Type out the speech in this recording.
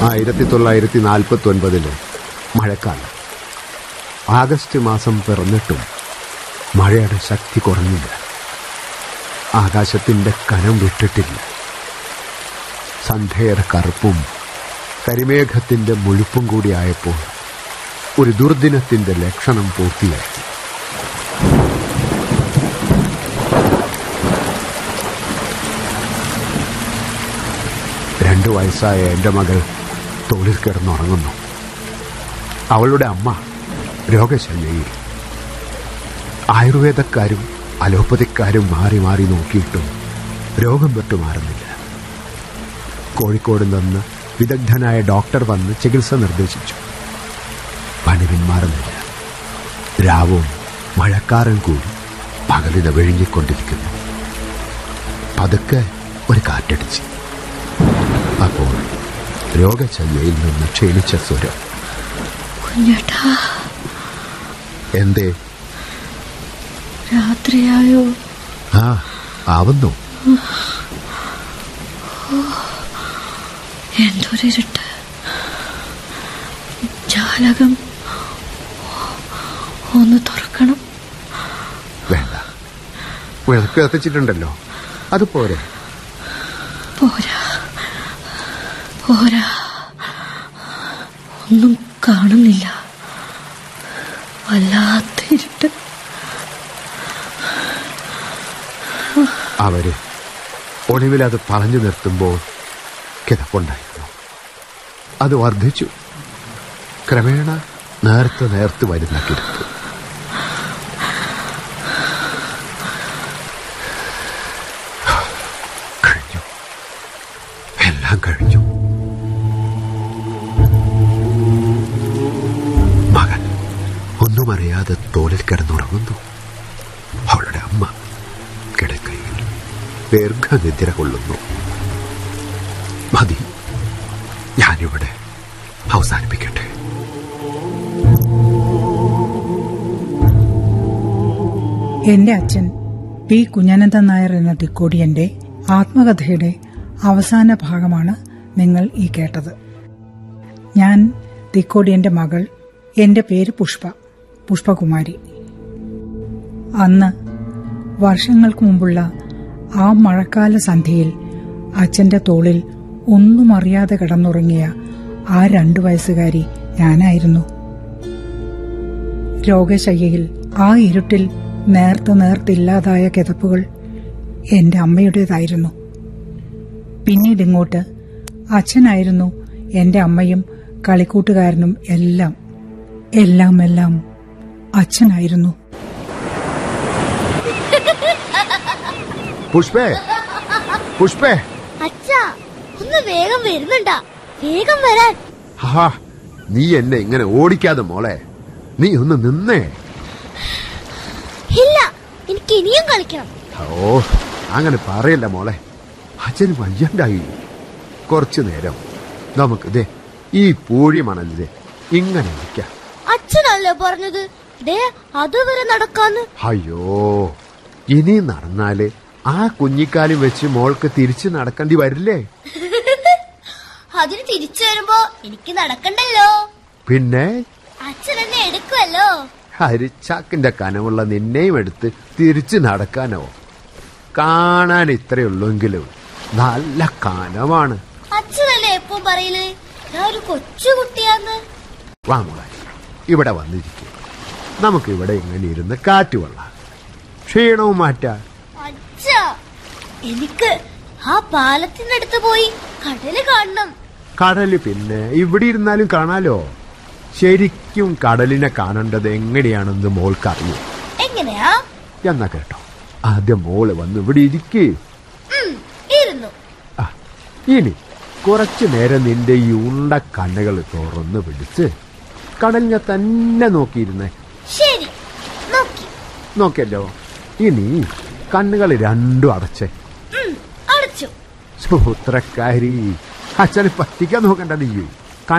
ആയിരത്തി തൊള്ളായിരത്തി നാൽപ്പത്തി ഒൻപതില് മഴക്കാലം ആഗസ്റ്റ് മാസം പിറന്നിട്ടും മഴയുടെ ശക്തി കുറഞ്ഞില്ല ആകാശത്തിന്റെ കനം വിട്ടിട്ടില്ല സന്ധ്യയുടെ കറുപ്പും കരിമേഘത്തിന്റെ മുഴുപ്പും കൂടി ആയപ്പോൾ ഒരു ദുർദിനത്തിന്റെ ലക്ഷണം പൂർത്തിയായി രണ്ടു വയസ്സായ എൻ്റെ മകൾ തോളിൽ കിടന്നുറങ്ങുന്നു അവളുടെ അമ്മ രോഗശയ്യയിൽ ആയുർവേദക്കാരും അലോപ്പതിക്കാരും മാറി മാറി നോക്കിയിട്ടും രോഗം വിട്ടു മാറുന്നില്ല കോഴിക്കോട് നിന്ന് വിദഗ്ധനായ ഡോക്ടർ വന്ന് ചികിത്സ നിർദ്ദേശിച്ചു പനി പിന്മാറുന്നില്ല രാവും മഴക്കാരൻ കൂടി പകലിനെ വിഴുങ്ങിക്കൊണ്ടിരിക്കുന്നു പതുക്കെ ഒരു കാറ്റടിച്ച് അപ്പോൾ രോഗശയ്യയിൽ നിന്ന് ക്ഷീണിച്ച സ്വരം കുഞ്ഞേട്ടാ എന്തേ രാത്രിയായോ ആ ആവുന്നു എന്തൊരിരുട്ട് ജാലകം ഒന്ന് തുറക്കണം വേണ്ട വിളക്ക് കത്തിച്ചിട്ടുണ്ടല്ലോ അത് പോരെ പോരാ പോരാ ഒന്നും കാണുന്നില്ല വല്ലാത്ത ഇരുട്ട് അവര് ഒടുവിൽ അത് പറഞ്ഞു നിർത്തുമ്പോൾ കിതപ്പുണ്ടായിരുന്നു അത് വർദ്ധിച്ചു ക്രമേണ നേർത്ത് നേർത്ത് വരുന്ന കിടപ്പ് കഴിഞ്ഞു എല്ലാം കഴിഞ്ഞു മകൻ ഒന്നും അറിയാതെ തോളിൽ കിടന്നുറങ്ങുന്നു അവളുടെ അമ്മ കിടക്കയിൽ ദീർഘനിദ്ര കൊള്ളുന്നു മതി ഞാനിവിടെ അവസാനിപ്പിക്കട്ടെ എന്റെ അച്ഛൻ പി കുഞ്ഞനന്ദൻ നായർ എന്ന തിക്കോടിയന്റെ ആത്മകഥയുടെ അവസാന ഭാഗമാണ് നിങ്ങൾ ഈ കേട്ടത് ഞാൻ തിക്കോടിയന്റെ മകൾ എന്റെ പേര് പുഷ്പ പുഷ്പകുമാരി അന്ന് വർഷങ്ങൾക്ക് മുമ്പുള്ള ആ മഴക്കാല സന്ധ്യയിൽ അച്ഛന്റെ തോളിൽ ഒന്നും അറിയാതെ കിടന്നുറങ്ങിയ ആ രണ്ടു വയസ്സുകാരി ഞാനായിരുന്നു രോഗശയ്യയിൽ ആ ഇരുട്ടിൽ നേർത്ത് നേർത്തില്ലാതായ കിതപ്പുകൾ എന്റെ അമ്മയുടേതായിരുന്നു പിന്നീട് ഇങ്ങോട്ട് അച്ഛനായിരുന്നു എന്റെ അമ്മയും കളിക്കൂട്ടുകാരനും എല്ലാം എല്ലാം എല്ലാം അച്ഛനായിരുന്നു പുഷ്പേ പുഷ്പേ അച്ഛാ ഒന്ന് വേഗം വരുന്നുണ്ടാ വേഗം വരാൻ ഹാ നീ എന്നെ ഇങ്ങനെ ഓടിക്കാതെ മോളെ നീ ഒന്ന് നിന്നേ ഇല്ല എനിക്ക് ഇനിയും കളിക്കണം ഓ അങ്ങനെ പറയല്ല മോളെ അച്ഛന് വയ്യണ്ടായി കുറച്ചു നേരം നമുക്ക് ദേ ഈ പൂഴി മണലിതെ ഇങ്ങനെ ഇരിക്കാം അച്ഛനല്ലേ പറഞ്ഞത് ദേ അതുവരെ നടക്കാന്ന് അയ്യോ ഇനി നടന്നാല് ആ കുഞ്ഞിക്കാലും വെച്ച് മോൾക്ക് തിരിച്ചു നടക്കേണ്ടി വരില്ലേ അതിന് തിരിച്ചു വരുമ്പോ എനിക്ക് നടക്കണ്ടല്ലോ പിന്നെ അച്ഛൻ എന്നെ എടുക്കുമല്ലോ ഹരിച്ചാക്കിന്റെ കനമുള്ള നിന്നെയും എടുത്ത് തിരിച്ചു നടക്കാനോ കാണാൻ ഇത്രയുള്ളൂങ്കിലും നല്ല കനമാണ് അച്ഛനല്ലേ എപ്പം പറയല് ഞാൻ ഒരു കൊച്ചു കുട്ടിയാന്ന് വാ മോളെ ഇവിടെ വന്നിരിക്കും നമുക്ക് ഇവിടെ ഇങ്ങനെ ഇരുന്ന് കാറ്റ് കൊള്ളാം ക്ഷീണവും മാറ്റാം അച്ഛാ എനിക്ക് ആ പാലത്തിനടുത്ത് പോയി കടല് കാണണം കടല് പിന്നെ ഇവിടെ ഇരുന്നാലും കാണാലോ ശരിക്കും കടലിനെ കാണേണ്ടത് എങ്ങനെയാണെന്ന് മോൾക്കറിയും എങ്ങനെയാ എന്നാ കേട്ടോ ആദ്യം മോള് വന്ന് ഇവിടെ ഇരിക്കേ ഉം, ഇരുന്നു ആ, ഇനി കുറച്ചു നേരം നിന്റെ ഈ ഉണ്ട കണ്ണുകൾ തുറന്ന് പിടിച്ച് കടലിനെ തന്നെ നോക്കിയിരുന്നേ ശരി നോക്കി നോക്കിയല്ലോ ഇനി കണ്ണുകൾ രണ്ടും അടച്ചേ ഉം, അടച്ചു സൂത്രക്കാരി അച്ഛനെ പറ്റിക്കാൻ നോക്കണ്ട നീ